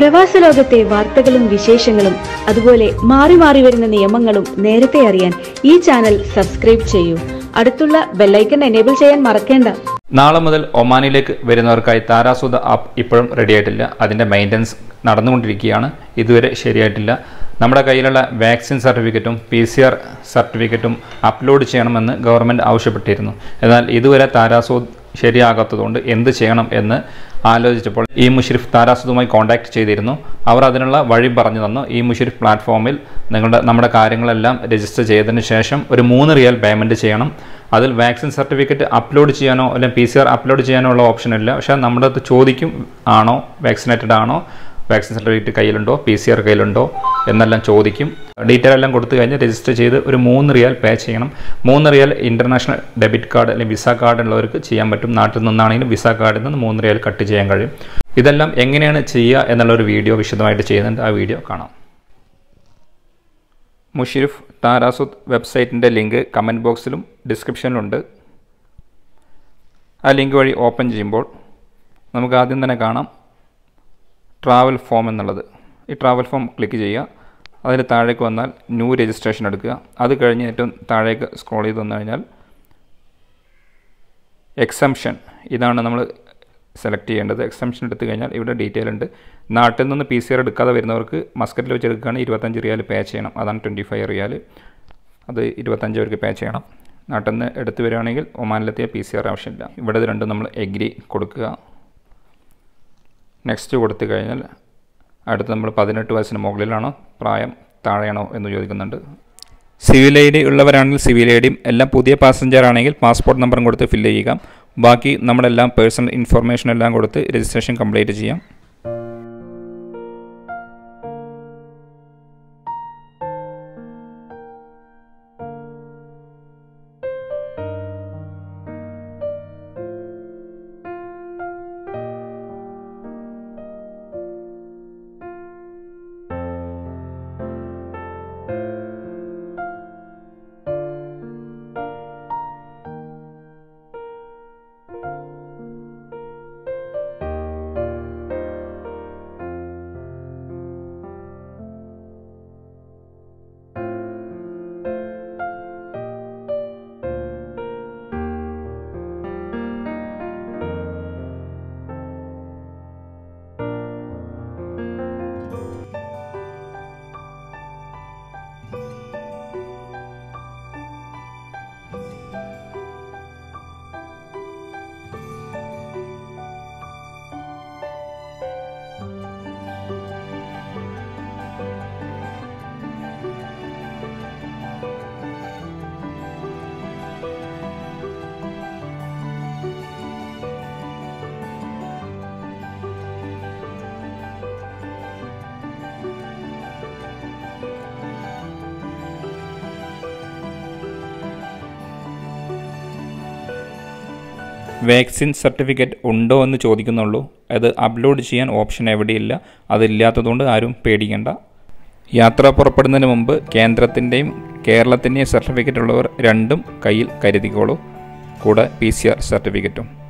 പ്രവാസ ലോകത്തെ വാർത്തകളും വിശേഷങ്ങളും അതുപോലെ മാറി മാറി വരുന്ന നിയമങ്ങളും നേരത്തെ അറിയാൻ ഈ ചാനൽ സബ്സ്ക്രൈബ് ചെയ്യൂ അടുത്തുള്ള ബെല്ലൈക്കൺ എനേബിൾ ചെയ്യാൻ മറക്കേണ്ട നാളെ മുതൽ ഒമാനിലേക്ക് വരുന്നവർക്കായി താരാസുദ ആപ്പ് ഇപ്പോഴും റെഡിയായിട്ടില്ല അതിൻ്റെ മെയിൻ്റനൻസ് നടന്നുകൊണ്ടിരിക്കുകയാണ് ഇതുവരെ ശരിയായിട്ടില്ല നമ്മുടെ കയ്യിലുള്ള വാക്സിൻ സർട്ടിഫിക്കറ്റും പി സി ആർ സർട്ടിഫിക്കറ്റും അപ്ലോഡ് ചെയ്യണമെന്ന് ഗവൺമെൻറ് ആവശ്യപ്പെട്ടിരുന്നു എന്നാൽ ഇതുവരെ താരാസൂദ് ശരിയാകാത്തതുകൊണ്ട് എന്ത് ചെയ്യണം എന്ന് ആലോചിച്ചപ്പോൾ ഈ മുഷരിഫ് താരാസുദുമായി കോൺടാക്ട് ചെയ്തിരുന്നു അവർ അതിനുള്ള വഴി പറഞ്ഞു തന്നു ഈ മുഷരിഫ് പ്ലാറ്റ്ഫോമിൽ നിങ്ങളുടെ നമ്മുടെ കാര്യങ്ങളെല്ലാം രജിസ്റ്റർ ചെയ്തതിന് ശേഷം ഒരു മൂന്ന് റിയൽ പേയ്മെൻറ്റ് ചെയ്യണം അതിൽ വാക്സിൻ സർട്ടിഫിക്കറ്റ് അപ്ലോഡ് ചെയ്യാനോ അല്ലെങ്കിൽ പി സി ആർ അപ്ലോഡ് ചെയ്യാനോ ഉള്ള ഓപ്ഷൻ ഇല്ല പക്ഷേ നമ്മുടെ അടുത്ത് ചോദിക്കും ആണോ വാക്സിനേറ്റഡ് ആണോ വാക്സിൻ സർട്ടിഫിക്കറ്റ് കയ്യിലുണ്ടോ പി സി ആർ കയ്യിലുണ്ടോ എന്നെല്ലാം ചോദിക്കും ഡീറ്റെയിൽ എല്ലാം കൊടുത്തു കഴിഞ്ഞ് രജിസ്റ്റർ ചെയ്ത് ഒരു മൂന്ന് റിയാൽ പേ ചെയ്യണം മൂന്ന് റിയാൽ ഇൻ്റർനാഷണൽ ഡെബിറ്റ് കാർഡ് അല്ലെങ്കിൽ വിസ കാർഡ് ഉള്ളവർക്ക് ചെയ്യാൻ പറ്റും നാട്ടിൽ നിന്നാണെങ്കിലും വിസ കാർഡിൽ നിന്ന് മൂന്ന് റിയാൽ കട്ട് ചെയ്യാൻ കഴിയും ഇതെല്ലാം എങ്ങനെയാണ് ചെയ്യുക എന്നുള്ള ഒരു വീഡിയോ വിശദമായിട്ട് ചെയ്യുന്നുണ്ട് ആ വീഡിയോ കാണാം മുഷിരിഫ് താരാസുദ് വെബ്സൈറ്റിൻ്റെ ലിങ്ക് കമൻറ്റ് ബോക്സിലും ഡിസ്ക്രിപ്ഷനിലുണ്ട് ആ ലിങ്ക് വഴി ഓപ്പൺ ചെയ്യുമ്പോൾ നമുക്ക് ആദ്യം തന്നെ കാണാം ട്രാവൽ ഫോം എന്നുള്ളത് ഈ ട്രാവൽ ഫോം ക്ലിക്ക് ചെയ്യുക അതിന് താഴേക്ക് വന്നാൽ ന്യൂ രജിസ്ട്രേഷൻ എടുക്കുക അത് കഴിഞ്ഞ് ഏറ്റവും താഴേക്ക് സ്ക്രോൾ ചെയ്ത് വന്നു കഴിഞ്ഞാൽ എക്സംഷൻ ഇതാണ് നമ്മൾ സെലക്ട് ചെയ്യേണ്ടത് എക്സംഷൻ എടുത്തു കഴിഞ്ഞാൽ ഇവിടെ ഡീറ്റെയിൽ ഉണ്ട് നാട്ടിൽ നിന്ന് പി സി ആർ എടുക്കാതെ വരുന്നവർക്ക് മസ്കറ്റിൽ വെച്ച് എടുക്കുകയാണെങ്കിൽ ഇരുപത്തഞ്ച് റിയാൽ പേ ചെയ്യണം അതാണ് ട്വൻറ്റി ഫൈവ് റിയാൽ അത് ഇരുപത്തഞ്ച് പേർക്ക് പേ ചെയ്യണം നാട്ടിൽ നിന്ന് എടുത്ത് വരികയാണെങ്കിൽ ഒമാനിലെത്തിയ പി സി ആർ ആവശ്യമില്ല ഇവിടെ ഇത് രണ്ടും നമ്മൾ എഗ്രി കൊടുക്കുക നെക്സ്റ്റ് കൊടുത്തു കഴിഞ്ഞാൽ അടുത്ത് നമ്മൾ പതിനെട്ട് വയസ്സിന് മുകളിലാണോ പ്രായം താഴെയാണോ എന്ന് ചോദിക്കുന്നുണ്ട് സിവിൽ ഐ ഡി ഉള്ളവരാണെങ്കിൽ സിവിൽ ഐ ഡിയും എല്ലാം പുതിയ പാസഞ്ചർ ആണെങ്കിൽ പാസ്പോർട്ട് നമ്പറും കൊടുത്ത് ഫില്ല് ചെയ്യുക ബാക്കി നമ്മളെല്ലാം പേഴ്സണൽ ഇൻഫർമേഷൻ എല്ലാം കൊടുത്ത് രജിസ്ട്രേഷൻ കംപ്ലീറ്റ് ചെയ്യാം വാക്സിൻ സർട്ടിഫിക്കറ്റ് ഉണ്ടോ എന്ന് ചോദിക്കുന്നുള്ളൂ അത് അപ്ലോഡ് ചെയ്യാൻ ഓപ്ഷൻ എവിടെയില്ല അതില്ലാത്തതുകൊണ്ട് ആരും പേടിക്കേണ്ട യാത്ര പുറപ്പെടുന്നതിന് മുമ്പ് കേന്ദ്രത്തിൻ്റെയും കേരളത്തിൻ്റെയും സർട്ടിഫിക്കറ്റ് ഉള്ളവർ രണ്ടും കയ്യിൽ കരുതിക്കോളൂ കൂടെ പി സി ആർ സർട്ടിഫിക്കറ്റും